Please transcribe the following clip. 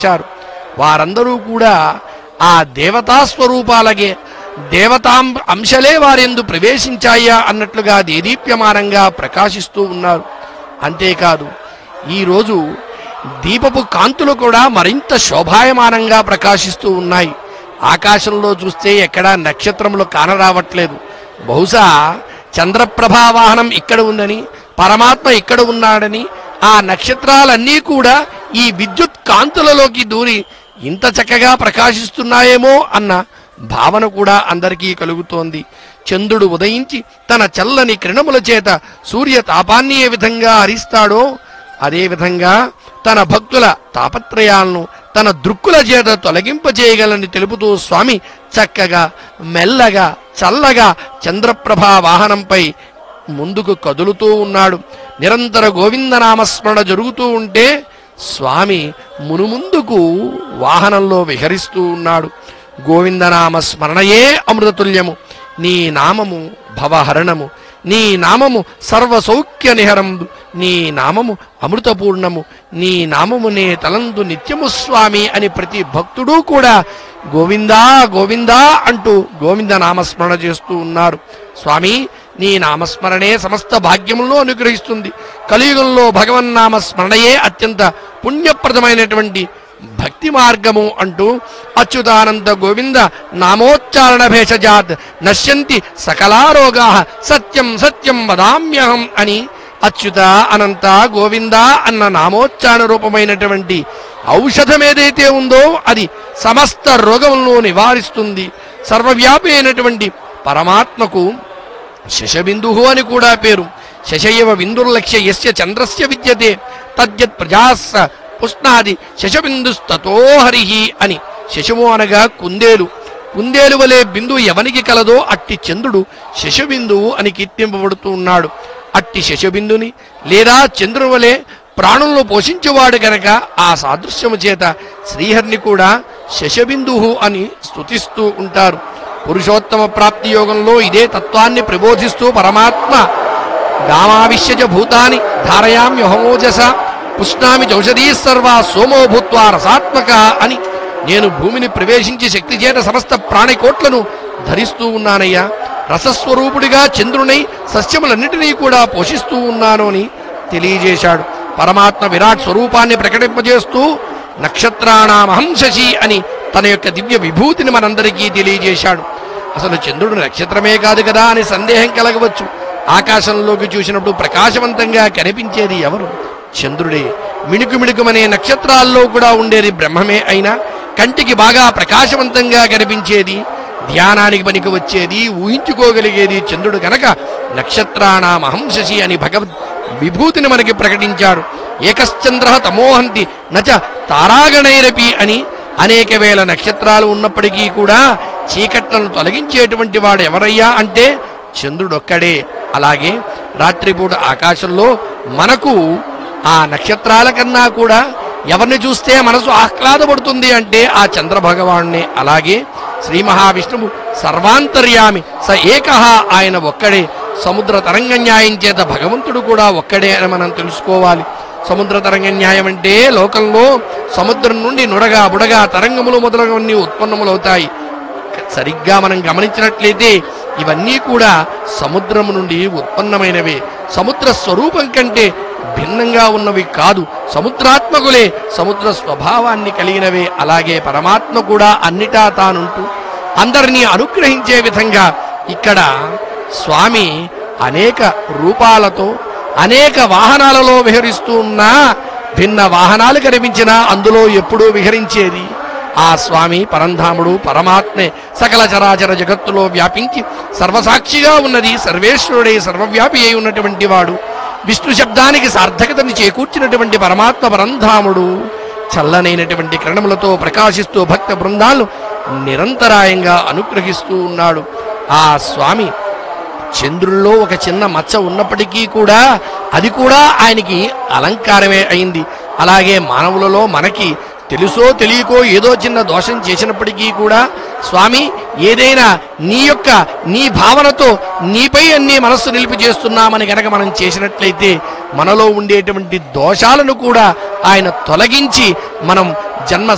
వచ్చారు వారందరూ కూడా ఆ దేవతా స్వరూపాలగే దేవతాం అంశలే వారెందు ప్రవేశించాయా అన్నట్లుగా దేదీప్యమానంగా ప్రకాశిస్తూ ఉన్నారు అంతేకాదు ఈరోజు దీపపు కాంతులు కూడా మరింత శోభాయమానంగా ప్రకాశిస్తూ ఉన్నాయి ఆకాశంలో చూస్తే ఎక్కడా నక్షత్రములు కానరావట్లేదు బహుశా చంద్రప్రభా వాహనం ఇక్కడ ఉందని పరమాత్మ ఇక్కడ ఉన్నాడని ఆ నక్షత్రాలన్నీ కూడా ఈ విద్యుత్ కాంతులలోకి దూరి ఇంత చక్కగా ప్రకాశిస్తున్నాయేమో అన్న భావన కూడా అందరికీ కలుగుతోంది చంద్రుడు ఉదయించి తన చల్లని కిరణముల చేత సూర్య తాపాన్ని ఏ విధంగా హరిస్తాడో అదేవిధంగా తన భక్తుల తాపత్రయాలను తన దృక్కుల చేత తొలగింపజేయగలని తెలుపుతూ స్వామి చక్కగా మెల్లగా చల్లగా చంద్రప్రభా వాహనంపై ముందుకు కదులుతూ ఉన్నాడు నిరంతర గోవిందనామస్మరణ జరుగుతూ ఉంటే స్వామి మునుముందుకు వాహనంలో విహరిస్తూ ఉన్నాడు గోవిందనామ స్మరణయే అమృతతుల్యము నీ నామము భవహరణము నీ నామము సర్వ సౌఖ్య నిహరందు నీ నామము అమృతపూర్ణము నీ నామము నే తలందు నిత్యము స్వామి అని ప్రతి భక్తుడు కూడా గోవిందా గోవిందా అంటూ గోవింద నామస్మరణ చేస్తూ ఉన్నారు స్వామి నీ నామస్మరణే సమస్త భాగ్యములను అనుగ్రహిస్తుంది కలియుగంలో భగవన్నామ స్మరణయే అత్యంత పుణ్యప్రదమైనటువంటి భక్తి మార్గము అంటూ అచ్యుతానంద గోవింద నామోచ్చారణ భేషజాత్ నశ్యంతి సకలారోగా సత్యం సత్యం వదామ్యహం అని అచ్యుత అనంత గోవింద అన్న నామోచ్చారణ రూపమైనటువంటి ఔషధం ఏదైతే ఉందో అది సమస్త రోగములను నివారిస్తుంది సర్వవ్యాపి అయినటువంటి పరమాత్మకు శశబిందు అని కూడా పేరు శశయవ బిందుర్లక్ష్య యస్య చంద్రస్య విద్యతే తద్యత్ ప్రజాస్స ఉష్ణాది శశబిందుస్తతో హరిహి అని శశము అనగా కుందేలు కుందేలు వలె బిందు ఎవనికి కలదో అట్టి చంద్రుడు శశబిందువు అని కీర్తింపబడుతూ ఉన్నాడు అట్టి శశబిందుని లేదా చంద్రుని వలె ప్రాణులను పోషించేవాడు గనక ఆ సాదృశ్యము చేత శ్రీహరిని కూడా శశబిందువు అని స్తుతిస్తూ ఉంటారు పురుషోత్తమ ప్రాప్తి యోగంలో ఇదే తత్వాన్ని ప్రబోధిస్తూ పరమాత్మ గామావిశ్యజ భూతాని ధారయామ్యహమోజస పుష్ణామి చౌషధీ సర్వా సోమో భూత్వా రసాత్మక అని నేను భూమిని ప్రవేశించి శక్తి చేత సమస్త ప్రాణికోట్లను ధరిస్తూ ఉన్నానయ్యా రసస్వరూపుడిగా చంద్రునై సస్యములన్నిటినీ కూడా పోషిస్తూ ఉన్నాను అని తెలియజేశాడు పరమాత్మ విరాట్ స్వరూపాన్ని ప్రకటింపజేస్తూ నక్షత్రాణామహం శశి అని తన యొక్క దివ్య విభూతిని మనందరికీ తెలియజేశాడు అసలు చంద్రుడు నక్షత్రమే కాదు కదా అని సందేహం కలగవచ్చు ఆకాశంలోకి చూసినప్పుడు ప్రకాశవంతంగా కనిపించేది ఎవరు చంద్రుడే మిణుకు మిణుకుమనే నక్షత్రాల్లో కూడా ఉండేది బ్రహ్మమే అయినా కంటికి బాగా ప్రకాశవంతంగా కనిపించేది ధ్యానానికి పనికి వచ్చేది ఊహించుకోగలిగేది చంద్రుడు గనక నక్షత్రాణామహం శశి అని భగవద్ విభూతిని మనకి ప్రకటించాడు ఏకశ్చంద్ర తమోహంతి నచ తారాగణైరపి అని అనేక వేల నక్షత్రాలు ఉన్నప్పటికీ కూడా చీకట్లను తొలగించేటువంటి వాడు ఎవరయ్యా అంటే చంద్రుడొక్కడే అలాగే రాత్రిపూట ఆకాశంలో మనకు ఆ నక్షత్రాల కన్నా కూడా ఎవరిని చూస్తే మనసు ఆహ్లాదపడుతుంది అంటే ఆ చంద్ర భగవానునే అలాగే శ్రీ మహావిష్ణువు సర్వాంతర్యామి స ఏకహ ఆయన ఒక్కడే సముద్ర తరంగ న్యాయం చేత భగవంతుడు కూడా ఒక్కడే అని మనం తెలుసుకోవాలి సముద్ర తరంగ న్యాయం అంటే లోకంలో సముద్రం నుండి నుడగా బుడగా తరంగములు మొదలగువన్నీ ఉత్పన్నములవుతాయి సరిగ్గా మనం గమనించినట్లయితే ఇవన్నీ కూడా సముద్రము నుండి ఉత్పన్నమైనవే సముద్ర స్వరూపం కంటే భిన్నంగా ఉన్నవి కాదు సముద్రాత్మకులే సముద్ర స్వభావాన్ని కలిగినవే అలాగే పరమాత్మ కూడా అన్నిటా తానుంటూ అందరినీ అనుగ్రహించే విధంగా ఇక్కడ స్వామి అనేక రూపాలతో అనేక వాహనాలలో విహరిస్తూ ఉన్నా భిన్న వాహనాలు కనిపించినా అందులో ఎప్పుడూ విహరించేది ఆ స్వామి పరంధాముడు పరమాత్మే సకల చరాచర జగత్తులో వ్యాపించి సర్వసాక్షిగా ఉన్నది సర్వేశ్వరుడే సర్వవ్యాపి అయి ఉన్నటువంటి వాడు విష్ణు శబ్దానికి సార్థకతని చేకూర్చినటువంటి పరమాత్మ పరంధాముడు చల్లనైనటువంటి కిరణములతో ప్రకాశిస్తూ భక్త బృందాలను నిరంతరాయంగా అనుగ్రహిస్తూ ఉన్నాడు ఆ స్వామి చంద్రుల్లో ఒక చిన్న మచ్చ ఉన్నప్పటికీ కూడా అది కూడా ఆయనకి అలంకారమే అయింది అలాగే మానవులలో మనకి తెలుసో తెలియకో ఏదో చిన్న దోషం చేసినప్పటికీ కూడా స్వామి ఏదైనా నీ యొక్క నీ భావనతో నీపై అన్ని మనస్సు నిలిపి చేస్తున్నామని గనక మనం చేసినట్లయితే మనలో ఉండేటువంటి దోషాలను కూడా ఆయన తొలగించి మనం జన్మ